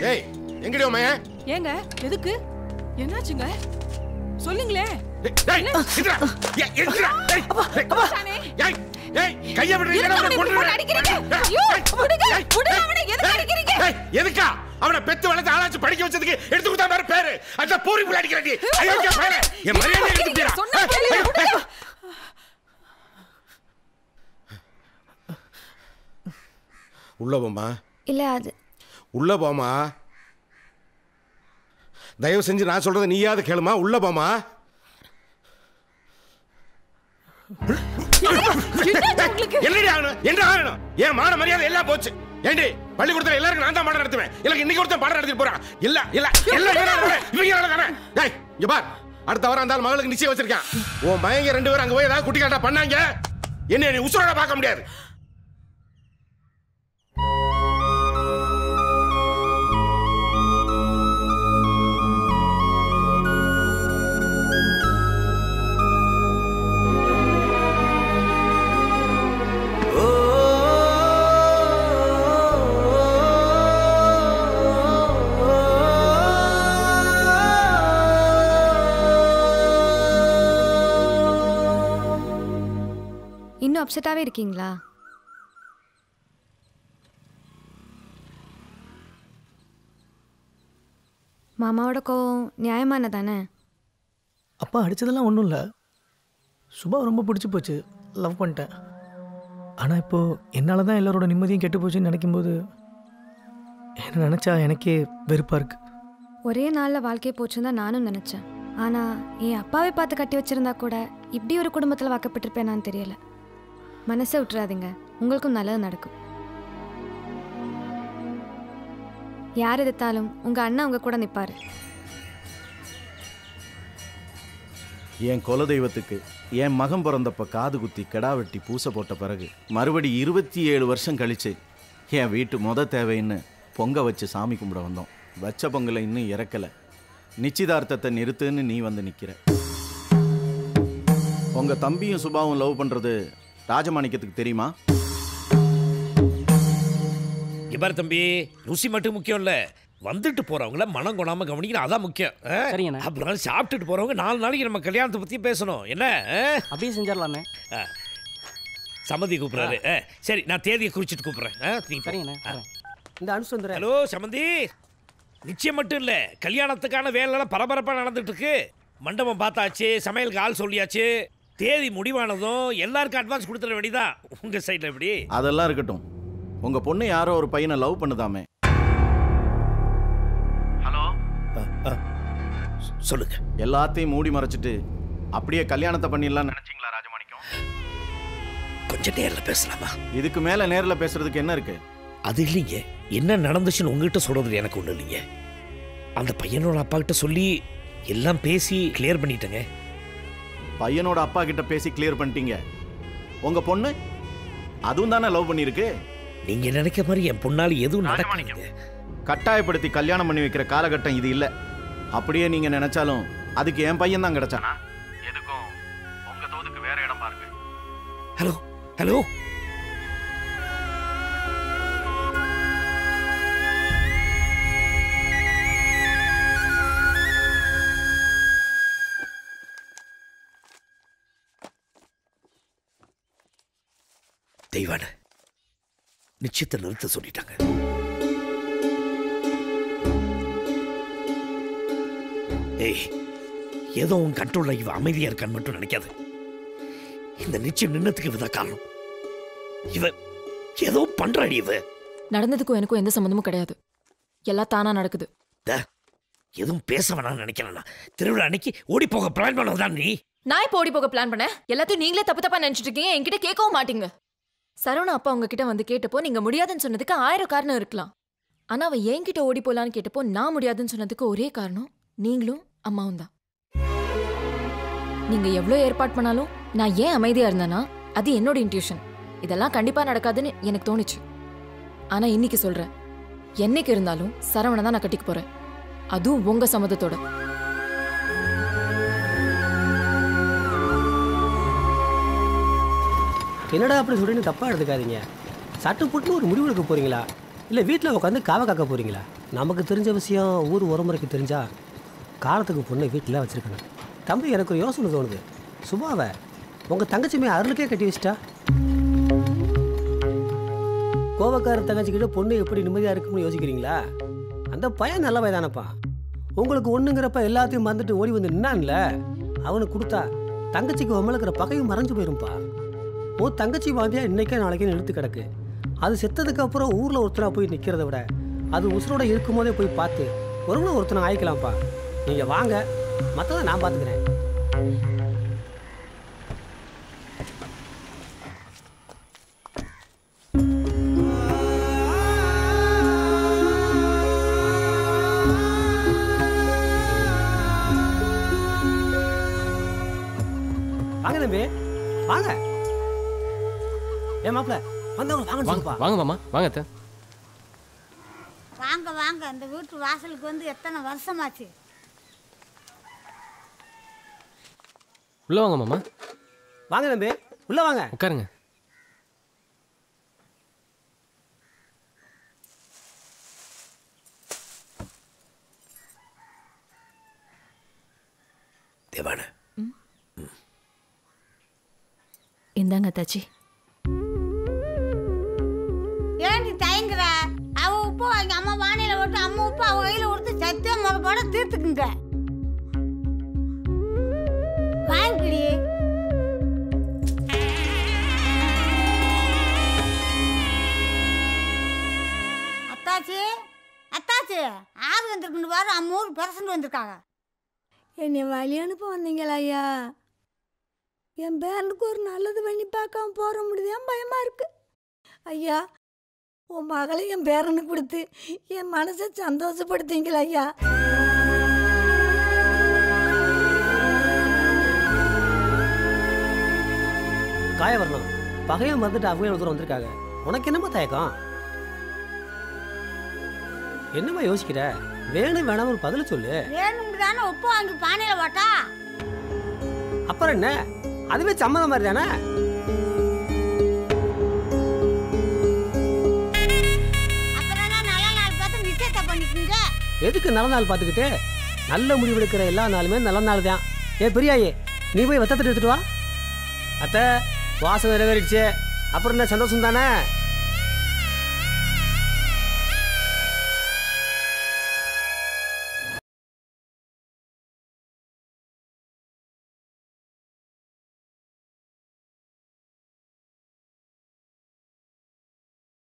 ஏய் எங்கடி உன் மயன் ஏங்க எதுக்கு என்னாச்சுங்க சொல்லுங்களே டேய், டேய், எந்திரா. ஏய், எந்திரா. டேய், டேய். சாமி. ஏய், ஏய், கையை விடுறீங்க, எதுக்கு நான் அவனை இப்படி கொன்றுடுவேன். போட்டு அடிக்கிறீங்க? ஏய், ஐயோ, ஏய், விடுங்க, ஏய், விடுங்க ஏய், அவனை, எதுக்கு ஏய், அடிக்கிறீங்க? ஏய், எதுக்கா அவனை பெத்து வளர்த்து ஆளாச்சு படிக்க வச்சதுக்கு எடுத்து கொடுத்தா மாதிரி பேரு அந்த பூரி புள்ள அடிக்கிறடி அயோக்கிய பேரு என் மரியாதை எடுத்துட்டீரா சொன்னா கேளுங்க, விடுங்க. உள்ள போமா இல்ல அது உள்ள போமா தயவு செஞ்சு நான் சொல்றதை நீயாவது கேளுமா உள்ள போமா என்னாச்சு உங்களுக்கு? என்னடி ஆகணும் என்ன ஆகணும் என் மான மரியாதை எல்லாம் போச்சு ஏண்டி பள்ளிக்கூடத்துல எல்லாருக்கும் நான் தான் பாடம் நடத்துவேன் எனக்கு இன்னைக்கு ஒருத்தன் பாடம் நடத்திட்டு போறான் இல்ல இல்ல இல்ல இவனால இவங்க தானே டேய் இங்க பார் அடுத்த வாரம் அந்த ஆள் மகளுக்கு நிச்சயம் வச்சிருக்கான் உன் மயங்க ரெண்டு பேரும் அங்க போய் ஏதாவது குட்டி காட்டா பண்ணாங்க என்ன நீ உசுரோட பார்க்க முடியாது இன்னும் அப்செட்டாவே இருக்கீங்களா மாமாவோட கோவம் நியாயமான தானே அப்பா அடித்ததெல்லாம் ஒன்றும் இல்லை சுபா ரொம்ப பிடிச்சி போச்சு லவ் பண்ணிட்டேன் ஆனால் இப்போது என்னால் தான் எல்லாரோட நிம்மதியும் கெட்டு போச்சுன்னு நினைக்கும்போது என்ன நினச்சா எனக்கே வெறுப்பாக இருக்குது ஒரே நாளில் வாழ்க்கையை போச்சுன்னு தான் நானும் நினச்சேன் ஆனால் என் அப்பாவை பார்த்து கட்டி வச்சிருந்தா கூட இப்படி ஒரு குடும்பத்தில் வாக்கப்பட்டிருப்பேனான்னு தெரியல மனசை விட்டுறாதீங்க உங்களுக்கும் நல்லது நடக்கும் யார் எதிர்த்தாலும் உங்கள் அண்ணன் உங்க கூட நிற்பாரு என் குலதெய்வத்துக்கு என் மகன் பிறந்தப்ப காது குத்தி கிடா வெட்டி பூசை போட்ட பிறகு மறுபடி இருபத்தி ஏழு வருஷம் கழிச்சு என் வீட்டு முத தேவைன்னு பொங்க வச்சு சாமி கும்பிட வந்தோம் வச்ச பொங்கலை இன்னும் இறக்கல நிச்சயதார்த்தத்தை நிறுத்துன்னு நீ வந்து நிக்கிற உங்க தம்பியும் சுபாவும் லவ் பண்றது ராஜமாணிக்கத்துக்கு தெரியுமா இவர் தம்பி ருசி மட்டும் முக்கியம் இல்ல வந்துட்டு போறவங்கள மனம் கொடாம கவனிக்கணும் அதான் முக்கியம் ஆ? சரிங்கண்ணே. அப்புறம் சாப்பிட்டுட்டு போறவங்க நாலு நாளைக்கு நம்ம கல்யாணத்தை பத்தி பேசணும் என்ன ஆ? அப்படியே செஞ்சிடலாண்ணே சம்மந்தி கூப்பிடுறாரு ஆ, சரி நான் தேதியை குறிச்சிட்டு கூப்பிடுறேன் ஆ, நீ போ. சரிங்கண்ணே ஆ. வரேன். இந்த அனுப்பிச்சு வந்துடுறேன் ஹலோ சம்மந்தி நிச்சயம் மட்டும் இல்ல கல்யாணத்துக்கான வேலைலாம் பரபரப்பா நடந்துட்டு இருக்கு மண்டபம் பார்த்தாச்சு சமையலுக்கு ஆள் சொல்லியாச்சு தேதி முடிவானதும் எல்லாருக்கும் அட்வான்ஸ் கொடுத்துட வேண்டியதான் உங்க சைடுல எப்படி அதெல்லாம் இருக்கட்டும் உங்க பொண்ணு யாரோ ஒரு பையனை லவ் பண்ணுதாமே சொல்லுங்க எல்லாத்தையும் மூடி மறைச்சிட்டு அப்படியே கல்யாணத்தை பண்ணிடலாம் நினைச்சீங்களா ராஜமாணிக்கம் கொஞ்சம் நேர்ல பேசலாமா இதுக்கு மேல நேர்ல பேசுறதுக்கு என்ன இருக்கு அது இல்லைங்க என்ன நடந்துச்சுன்னு உங்ககிட்ட சொல்றது எனக்கு ஒண்ணு இல்லைங்க அந்த பையனோட அப்பா கிட்ட சொல்லி எல்லாம் பேசி கிளியர் பண்ணிட்டேங்க பையனோட அப்பா கிட்ட பேசி கிளியர் பண்ணிட்டீங்க உங்க பொண்ணு அதுவும் தானே லவ் பண்ணிருக்கு நீங்க நினைக்கிற மாதிரி என் பொண்ணால எதுவும் நடக்கலைங்க கட்டாயப்படுத்தி கல்யாணம் பண்ணி வைக்கிற காலகட்டம் இது இல்ல அப்படியே நீங்க நினைச்சாலும் அதுக்கு என் பையன் தான் கிடைச்சானா எதுக்கும் உங்க தோதுக்கு வேற இடம் பாருங்க ஹலோ ஹலோ தெய்வான நிச்சயத்தை நிறுத்த சொல்லிட்டாங்க ஏய் ஏதோ உன் கண்ட்ரோல்ல இவ அமைதியா இருக்கான்னு மட்டும் நினைக்காத இந்த நிச்சயம் நின்னதுக்கு இவதான் காரணம் இவ ஏதோ பண்றாடி இவ நடந்ததுக்கும் எனக்கும் எந்த சம்மந்தமும் கிடையாது எல்லாம் தானா நடக்குது த, எதுவும் பேச வேணாம்னு நினைக்கிறேன் நான். திருவிழா அன்னைக்கு ஓடி போக பிளான் பண்ணதான் நீ நான் இப்போ ஓடி போக பிளான் பண்ணேன் எல்லாத்தையும் நீங்களே தப்பு தப்பா நினைச்சிட்டு இருக்கீங்க என்கிட்ட கேட்கவும் மாட்டீங்க சரவணா அப்பா உங்ககிட்ட வந்து கேட்டப்போ நீங்க முடியாதுன்னு சொன்னதுக்கு ஆயிரம் காரணம் இருக்கலாம் ஆனா அவ என்கிட்ட ஓடி போலான்னு கேட்டப்போ நான் முடியாதுன்னு சொன்னதுக்கு ஒரே காரணம் நீங்களும் அம்மாவும் தான் நீங்க எவ்வளவு ஏற்பாடு பண்ணாலும் நான் ஏன் அமைதியா இருந்தேனா அது என்னோட இன்ட்யூஷன் இதெல்லாம் கண்டிப்பா நடக்காதுன்னு எனக்கு தோணுச்சு ஆனா இன்னைக்கு சொல்றேன் என்னைக்கு இருந்தாலும் சரவணை தான் நான் கட்டிக்க போறேன் அதுவும் உங்க சம்மதத்தோட என்னடா அப்படி சொல்றீங்க தப்பா எடுத்துக்காதீங்க சட்டு புட்டுன்னு ஒரு முடிவு எடுக்க போறீங்களா இல்லை வீட்டில் உட்காந்து காவ காக்க போகிறீங்களா நமக்கு தெரிஞ்ச விஷயம் ஊர் உரமுறைக்கு தெரிஞ்சா காலத்துக்கு பொண்ணை வீட்டில் வச்சுருக்கணும் தம்பி எனக்கு ஒரு யோசனை தோணுது சுபாவை உங்கள் தங்கச்சிமே அருளுக்கே கட்டி வச்சிட்டா கோவக்கார தங்கச்சிக்கிட்ட பொண்ணு எப்படி நிம்மதியாக இருக்கும்னு யோசிக்கிறீங்களா அந்த பையன் நல்ல வயதானப்பா உங்களுக்கு ஒன்றுங்கிறப்ப எல்லாத்தையும் மறந்துட்டு ஓடி வந்து நின்னான்ல அவனுக்கு கொடுத்தா தங்கச்சிக்கு உமலுக்கிற பகையும் மறைஞ்சு போயிரும்பா உன் தங்கச்சி வாந்தியா இன்னைக்கே நாளைக்கே இழுத்து கிடக்கு அது செத்ததுக்கு அப்புறம் ஊரில் ஒருத்தனா போய் நிற்கிறத விட அது உசுரோட இருக்கும்போதே போய் பார்த்து ஒருவனை ஒருத்தனை ஆயிக்கலாம்ப்பா நீங்கள் வாங்க மற்றதை நான் பார்த்துக்கிறேன் வாங்க தம்பி வாங்க ஏன் மாப்பிள்ள வந்தவங்க வாங்க சொல்லுப்பா வாங்க மாமா வாங்க அத்தை வாங்க வாங்க இந்த வீட்டு வாசலுக்கு வந்து எத்தனை வருஷமாச்சு உள்ள வாங்க மாமா வாங்க தம்பி உள்ள வாங்க உட்காருங்க தேவான இந்தாங்க தாச்சி ஏன் நீ தயங்குற அவ உப்பு வாங்கி அம்மா வானில விட்டு அம்மா உப்பு அவ கையில கொடுத்து சத்தியம் முகப்போட தீர்த்துக்குங்க வாங்கிடி அத்தாச்சி அத்தாச்சி ஆறு வந்திருக்குன்னு பாரு அம்மா ஊர் பெரசண்ட் வந்திருக்காங்க என்னை வழி அனுப்ப வந்தீங்களா ஐயா என் பேரனுக்கு ஒரு நல்லது பண்ணி பார்க்காம போற முடியுதான் பயமா இருக்கு ஐயா உன் மகளை என் பேரனுக்கு கொடுத்து என் மனசை சந்தோஷப்படுத்தீங்களா ஐயா காய வரணும் பகையை மறந்துட்டு அவங்க ஒரு தூரம் வந்திருக்காங்க உனக்கு என்னம்மா தயக்கம் என்னம்மா யோசிக்கிற வேணும் வேணாம் ஒரு பதில சொல்லு வேணும்னு தானே உப்பு வாங்கி பானையில போட்டா அப்புறம் என்ன அதுவே சம்மதம் மாதிரி தானே அப்புறம் என்ன நல்ல நாள் பார்த்து நிச்சயத்தை பண்ணிக்கோங்க எதுக்கு நல்ல நாள் பார்த்துக்கிட்டு நல்ல முடிவு எடுக்கிற எல்லா நாளுமே நல்ல நாள் தான் ஏ பெரியாயே நீ போய் வெத்தத்தை எடுத்துட்டு வா அத்தை வாசம் நிறைவேறிடுச்சு அப்புறம் என்ன சந்தோஷம் தானே